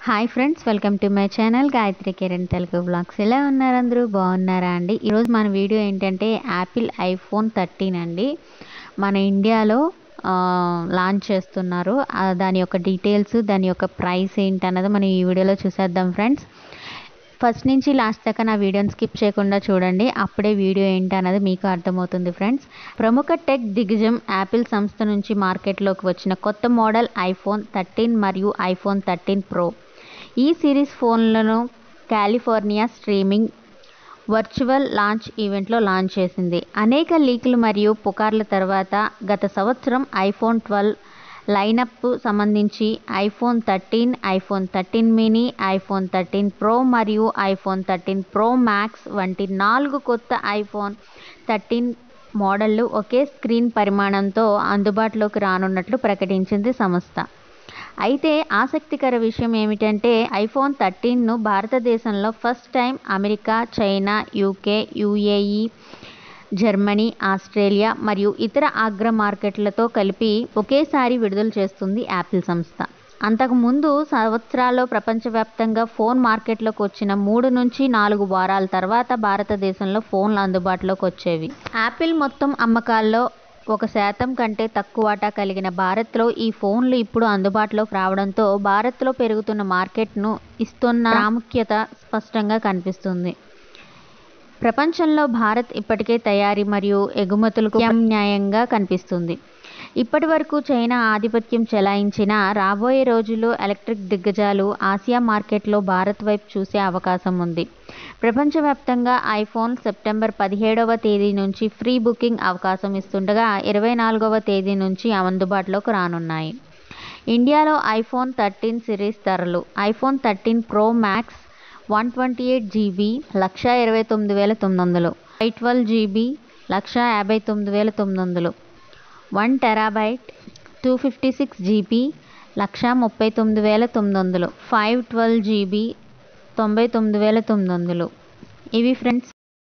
hi friends welcome to my channel Gayatri Kiran Telugu blogs ఎలా ఉన్నారు అందరూ బాగున్నారా అండి ఈరోజు మన వీడియో ఏంటంటే యాపిల్ ఐఫోన్ థర్టీన్ అండి మన ఇండియాలో ఆ, లాంచ్ చేస్తున్నారు ఆ, దాని యొక్క డీటెయిల్స్ దాని యొక్క ప్రైస్ ఏంటి అన్నది మనం ఈ వీడియోలో చూసేద్దాం ఫ్రెండ్స్ ఫస్ట్ నుంచి లాస్ట్ దాకా నా వీడియోని స్కిప్ చేయకుండా చూడండి అప్పుడే వీడియో ఏంటి అన్నది మీకు అర్థమవుతుంది ఫ్రెండ్స్ ప్రముఖ టెక్ దిగ్గజం యాపిల్ సంస్థ నుంచి మార్కెట్లోకి వచ్చిన కొత్త మోడల్ ఐఫోన్ థర్టీన్ మరియు ఐఫోన్ థర్టీన్ ప్రో ఈ సిరీస్ ఫోన్లను కాలిఫోర్నియా స్ట్రీమింగ్ వర్చువల్ లాంచ్ ఈవెంట్లో లాంచ్ చేసింది అనేక లీకులు మరియు పుకార్ల తర్వాత గత సంవత్సరం ఐఫోన్ ట్వెల్వ్ లైనప్ సంబంధించి iPhone thirteen iPhone thirteen mini iPhone thirteen pro మరియు ఐఫోన్ థర్టీన్ ప్రో మ్యాక్స్ వంటి నాలుగు కొత్త ఐఫోన్ థర్టీన్ మోడళ్లు ఒకే స్క్రీన్ పరిమాణంతో అందుబాటులోకి రానున్నట్లు ప్రకటించింది సంస్థ అయితే ఆసక్తికర విషయం ఏమిటంటే ఐఫోన్ థర్టీన్ను భారతదేశంలో first time America China UK UAE Germany Australia మరియు ఇతర అగ్ర మార్కెట్లతో కలిపి ఒకేసారి విడుదల చేస్తుంది యాపిల్ సంస్థ అంతకుముందు సంవత్సరాల్లో ప్రపంచవ్యాప్తంగా ఫోన్ మార్కెట్లోకి వచ్చిన మూడు నుంచి నాలుగు వారాల తర్వాత భారతదేశంలో ఫోన్లు అందుబాటులోకి వచ్చేవి యాపిల్ మొత్తం అమ్మకాల్లో ఒక శాతం కంటే తక్కువ వాటా కలిగిన భారత్లో ఈ ఫోన్లు ఇప్పుడు అందుబాటులోకి రావడంతో భారత్లో పెరుగుతున్న మార్కెట్ను ఇస్తున్న ప్రాముఖ్యత స్పష్టంగా కనిపిస్తుంది ప్రపంచంలో భారత్ ఇప్పటికే తయారీ మరియు ఎగుమతులకు న్యాయంగా కనిపిస్తుంది ఇప్పటి వరకు చైనా ఆధిపత్యం చెలాయించిన రాబోయే రోజుల్లో ఎలక్ట్రిక్ దిగ్గజాలు ఆసియా మార్కెట్లో భారత్ వైపు చూసే అవకాశం ఉంది ప్రపంచవ్యాప్తంగా ఐఫోన్ సెప్టెంబర్ పదిహేడవ తేదీ నుంచి ఫ్రీ బుకింగ్ అవకాశం ఇస్తుండగా ఇరవై నాలుగవ తేదీ నుంచి అందుబాటులోకి రానున్నాయి ఇండియాలో ఐఫోన్ థర్టీన్ సిరీస్ ధరలు iPhone thirteen pro max one twenty eight GB lakh ఇరవై తొమ్మిది వేల తొమ్మిది వందలు ఐ ట్వెల్వ్ జీబీ లక్ష యాభై తొమ్మిది వేల తొమ్మిది వందలు one terabyte two fifty six GB lakh ముప్పై తొమ్మిది వేల తొమ్మిది వందలు ఫైవ్ ట్వెల్వ్ జీబీ తొంభై తొమ్మిది వేల తొమ్మిది వందలు ఇవి ఫ్రెండ్స్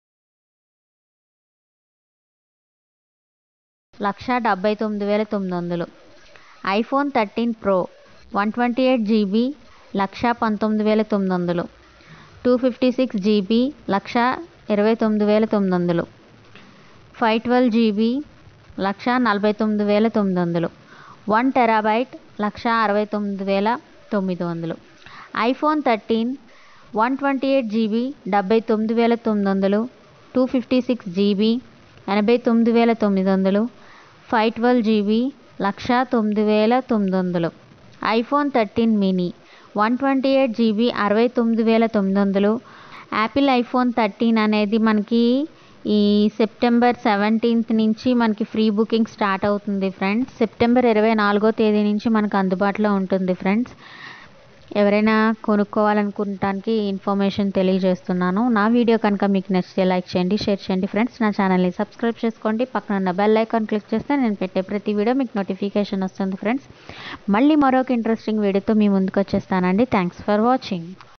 లక్ష డెబ్బై తొమ్మిది వేల తొమ్మిది వందలు iPhone thirteen pro one twenty eight GB lakh పంతొమ్మిది వేల తొమ్మిది వందలు two fifty six GB lakh ఇరవై తొమ్మిది వేల తొమ్మిది వందలు ఫైవ్ ట్వెల్వ్ జీబీ లక్ష నలభై తొమ్మిది వేల తొమ్మిది వందలు వన్ టెరాబైట్ లక్ష అరవై తొమ్మిది వేల తొమ్మిది వందలు iPhone thirteen one twenty eight GB డెబ్బై తొమ్మిది వేల తొమ్మిది వందలు టూ ఫిఫ్టీ సిక్స్ జీబీ ఎనభై తొమ్మిది వేల తొమ్మిది వందలు ఫైవ్ ట్వెల్వ్ జీబీ లక్ష తొమ్మిది వేల తొమ్మిది వందలు iPhone thirteen mini one twenty eight GB అరవై తొమ్మిది వేల తొమ్మిది వందలు యాపిల్ ఐఫోన్ థర్టీన్ అనేది మనకి ఈ సెప్టెంబర్ సెవెంటీన్త్ నుంచి మనకి ఫ్రీ బుకింగ్ స్టార్ట్ అవుతుంది ఫ్రెండ్స్ సెప్టెంబర్ ఇరవై నాలుగో తేదీ నుంచి మనకు అందుబాటులో ఉంటుంది ఫ్రెండ్స్ ఎవరైనా కొనుక్కోవాలనుకుంటానికి ఇన్ఫర్మేషన్ తెలియజేస్తున్నాను నా వీడియో కనుక మీకు నచ్చితే లైక్ చేయండి షేర్ చేయండి ఫ్రెండ్స్ నా ఛానల్ని సబ్స్క్రైబ్ చేసుకోండి పక్కన ఉన్న బెల్ ఐకాన్ క్లిక్ చేస్తే నేను పెట్టే ప్రతి వీడియో మీకు నోటిఫికేషన్ వస్తుంది ఫ్రెండ్స్ మళ్ళీ మరొక ఇంట్రెస్టింగ్ వీడియోతో మీ ముందుకు వచ్చేస్తానండి థ్యాంక్స్ ఫర్ వాచింగ్